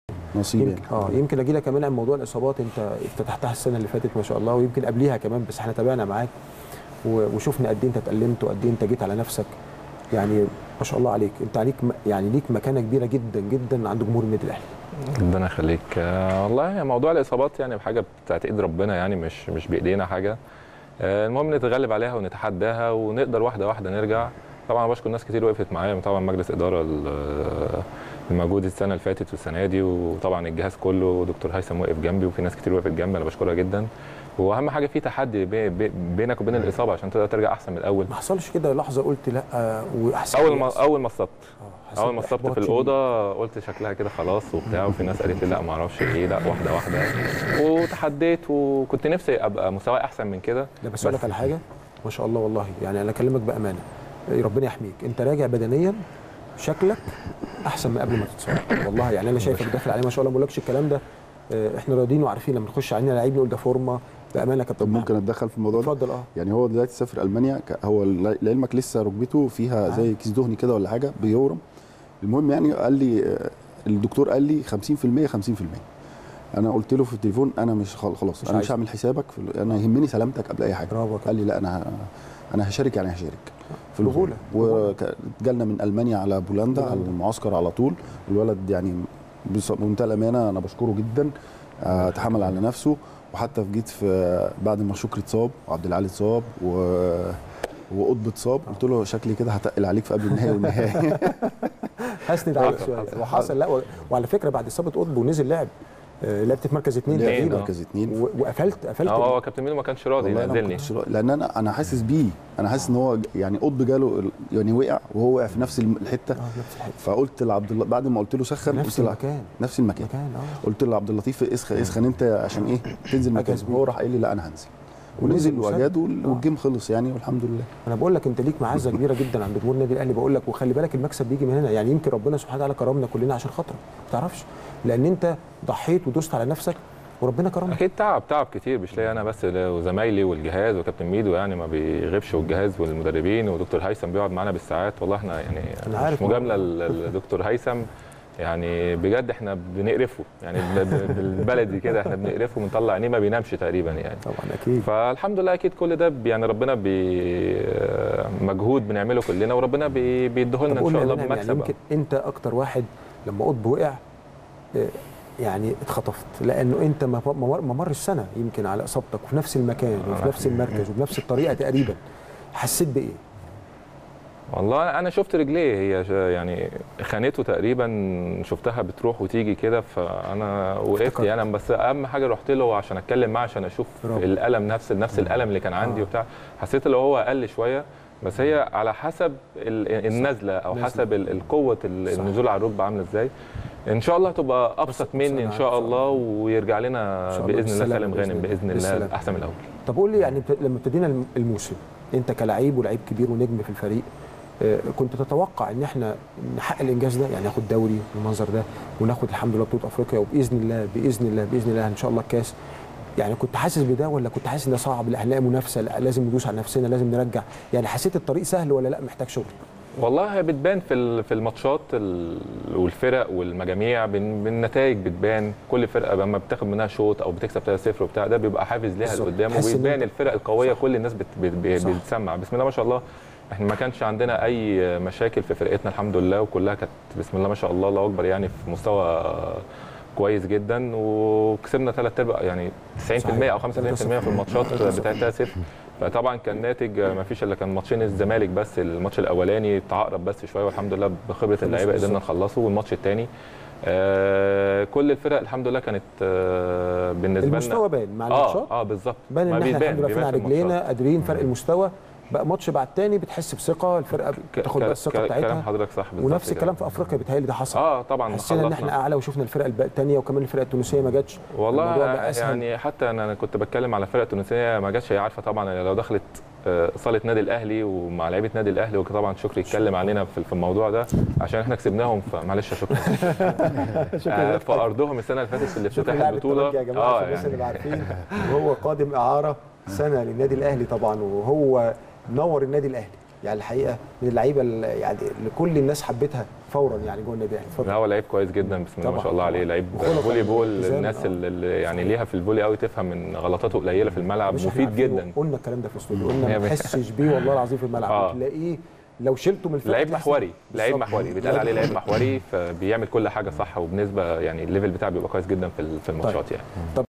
نصيب يمكن يعني اه يمكن اجي لك كمان عن موضوع الاصابات انت افتتحتها السنه اللي فاتت ما شاء الله ويمكن قبليها كمان بس احنا تابعنا معاك و- وشفنا قد ايه انت اتألمت وقد ايه انت جيت على نفسك يعني ما شاء الله عليك انت عليك م- يعني ليك مكانه كبيره جدا جدا عند جمهور النادي الاهلي ربنا يخليك آه، والله موضوع الاصابات يعني حاجه بتاعت ايد ربنا يعني مش مش بايدينا حاجه آه، المهم نتغلب عليها ونتحداها ونقدر واحده واحده نرجع طبعا أنا بشكر ناس كتير وقفت معايا طبعا مجلس اداره ال- الموجود السنه اللي فاتت والسنه دي وطبعا الجهاز كله دكتور هيثم وقف جنبي وفي ناس كتير وقفت جنبي انا بشكرها جدا واهم حاجه في تحدي بي- بي- بينك وبين الاصابه عشان تقدر ترجع احسن من الاول ما حصلش كده لحظه قلت لا واحسن اول لي ما أحسن. اول ما اتصبت آه، حسيت اول ما اتصبت بإحباط في شديد. الاوضه قلت شكلها كده خلاص وبتاع وفي ناس قالت لي لا ما اعرفش ايه لا واحده واحده وتحديت وكنت نفسي ابقى مستواي احسن من كده لا بس اقول لك على حاجه ما شاء الله والله يعني انا اكلمك بامانه ربنا يحميك انت راجع بدنيا شكلك احسن من قبل ما تتصاب والله يعني انا شايفك داخل عليه ما شاء الله ما بقولكش الكلام ده آه، احنا راضيين وعارفين لما نخش علينا لعيب نقول ده فورمه بامانه يا كابتن طب ممكن اتدخل في الموضوع ده اتفضل اه يعني هو دلوقتي سافر المانيا ك- هو ل- لعلمك لسه ركبته فيها زي كيس دهني كده ولا حاجه بيورم المهم يعني قال لي آه، الدكتور قال لي 50% 50% انا قلت له في التليفون انا مش خل- خلاص مش انا عايز. مش هعمل حسابك في ال- انا يهمني سلامتك قبل اي حاجه برافو يا قال لي لا انا ه- انا هشارك يعني هشارك في رجولة. وجالنا من المانيا على بولندا على بولندا. المعسكر على طول الولد يعني بص- بمنتهى الامانه انا بشكره جدا آه، تحمل على نفسه وحتى في جيت في بعد ما شكري اتصاب وعبد العالي اتصاب و وقطب اتصاب قلت له شكلي كده هتقل عليك في قبل النهائي والنهائي هسند عليك حصل- شويه حصل. وحصل لا و- وعلى فكره بعد اصابه قطب ونزل لعب آه، لعبت في مركز اثنين اتنين، تقريبا آه. مركز اتنين و- وقفلت قفلت اه هو كابتن ميدو ما كانش راضي والله أنا ما ينزلني كنتش رأ- لان انا انا حاسس بيه انا حاسس ان هو ج- يعني قطب جاله ال- يعني وقع وهو وقع في نفس الم- الحته اه نفس الحته فقلت لعبد الله بعد ما قلت له سخن نفس قلت له المكان نفس المكان مكان اه قلت لعبد اللطيف اسخن اسخن انت عشان ايه تنزل مكان أجهز بيه. هو راح قال لي لا انا هنزل ونزل ونزل وسد. واجاد وال- آه. والجيم خلص يعني والحمد لله انا بقول لك انت ليك معزه كبيره جدا عند جمهور النادي الاهلي بقول لك وخلي بالك المكسب بيجي من هنا يعني يمكن ربنا سبحانه وتعالى كرمنا كلنا عشان خاطرك ما تعرفش لان انت ضحيت ودوست على نفسك وربنا كرمك اكيد تعب تعب كتير مش ليا انا بس لا، وزمايلي والجهاز وكابتن ميدو يعني ما بيغيبش والجهاز والمدربين ودكتور هيثم بيقعد معانا بالساعات والله احنا يعني أنا عارف مش مجامله للدكتور هيثم يعني بجد احنا بنقرفه يعني ب- ب- بالبلدي كده احنا بنقرفه بنطلع عينيه ما بينامش تقريبا يعني طبعا اكيد فالحمد لله اكيد كل ده بي- يعني ربنا بي مجهود بنعمله كلنا وربنا بي- بيديهولنا طب ان قول شاء لي يا الله منعم، يعني بمكسب يمكن انت اكتر واحد لما قطب وقع آه، يعني اتخطفت لانه انت ما ما- ما مرش سنه يمكن على اصابتك وفي نفس المكان وفي نفس المركز وبنفس الطريقه تقريبا حسيت بايه؟ والله انا شفت رجليه هي ش- يعني خانته تقريبا شفتها بتروح وتيجي كده فانا وقفت افتكرت. يعني بس اهم حاجه رحت له عشان اتكلم معاه عشان اشوف برافو. الالم نفس نفس الالم اللي كان عندي آه. وبتاع حسيت اللي هو اقل شويه بس هي على حسب ال- النزله او نزلة. حسب ال- القوه ال- صح. النزول على الركبه عامله ازاي ان شاء الله تبقى ابسط بس مني أنا ان عارف شاء إن الله ويرجع لنا إن شاء الله باذن الله بالسلامة سالم بإذن غانم الله. باذن الله بالسلامة. احسن من الاول طب قول لي يعني بت- لما ابتدينا الموسم انت كلاعب ولعيب كبير ونجم في الفريق آه، كنت تتوقع ان احنا نحقق الانجاز ده يعني ناخد دوري بالمنظر ده وناخد الحمد لله بطوله افريقيا وباذن الله باذن الله باذن الله ان شاء الله الكاس يعني كنت حاسس بده ولا كنت حاسس ان ده صعب لا هنلاقي منافسه لا لازم ندوس على نفسنا لازم نرجع يعني حسيت الطريق سهل ولا لا محتاج شغل والله هي بتبان في ال- في الماتشات ال- والفرق والمجاميع بن- بالنتائج بتبان كل فرقه لما بتاخد منها شوط او بتكسب 3-0 وبتاع ده بيبقى حافز ليها بالظبط. لقدام تحس إن وبيبان أنت- الفرق القويه صح. كل الناس بت بت بت صح. بتسمع بسم الله ما شاء الله احنا ما كانش عندنا اي مشاكل في فرقتنا الحمد لله وكلها كانت بسم الله ما شاء الله الله اكبر يعني في مستوى كويس جدا وكسبنا ثلاث ارباع يعني 90% او 95% في الماتشات بتاعت 3-0 فطبعا كان ناتج ما فيش الا كان ماتشين الزمالك بس الماتش الاولاني تعقرب بس شويه والحمد لله بخبره اللعيبه قدرنا بالظبط. نخلصه والماتش الثاني آه كل الفرق الحمد لله كانت آه بالنسبه لنا المستوى باين مع اه الماتشات اه بالظبط بان ما ان احنا بيبان- الحمد لله بيبان فينا في الماتشات. رجلينا قادرين فرق المستوى بقى ماتش بعد تاني بتحس بثقه الفرقه ك- بتاخد ك- بقى الثقه ك- كلام بتاعتها حضرتك صح بالظبط ونفس كده. الكلام في افريقيا بيتهيألي ده حصل اه طبعا حسينا ان خلصنا. احنا اعلى وشفنا الفرق الب- التانيه وكمان الفرق التونسيه ما جاتش والله الموضوع بقى أسهل. يعني حتى انا أنا كنت بتكلم على فرق تونسيه ما جاتش هي عارفه طبعا لو دخلت آه، صاله نادي الاهلي ومع لعيبه نادي الاهلي وطبعا شكري يتكلم علينا في في الموضوع ده عشان احنا كسبناهم فمعلش يا شكري آه، في ارضهم السنه اللي فاتت اللي شكرا افتتاح لاعب البطوله الترجي يا جماعه عشان الناس اللي عارفين وهو قادم اعاره سنه للنادي الاهلي طبعا وهو نور النادي الاهلي يعني الحقيقه من اللعيبه اللي يعني اللي كل الناس حبتها فورا يعني جوه النادي الاهلي اتفضل لا هو لعيب كويس جدا بسم الله ما طبعا، شاء الله عليه طبعا. لعيب وخلقاً فولي بول التزام، الناس آه. اللي اللي يعني ليها في الفولي قوي تفهم من غلطاته قليله في الملعب مش إحنا مفيد عارفين جدا قلنا الكلام ده في الاستوديو قلنا هي ما بس- تحسش بيه والله العظيم في الملعب آه. تلاقيه لو شلته من الفرقه لعيب تحس- محوري لعيب بالظبط. محوري بيتقال عليه لعيب محوري فبيعمل كل حاجه صح وبنسبه يعني الليفل بتاعه بيبقى كويس جدا في ال- في الماتشات يعني طب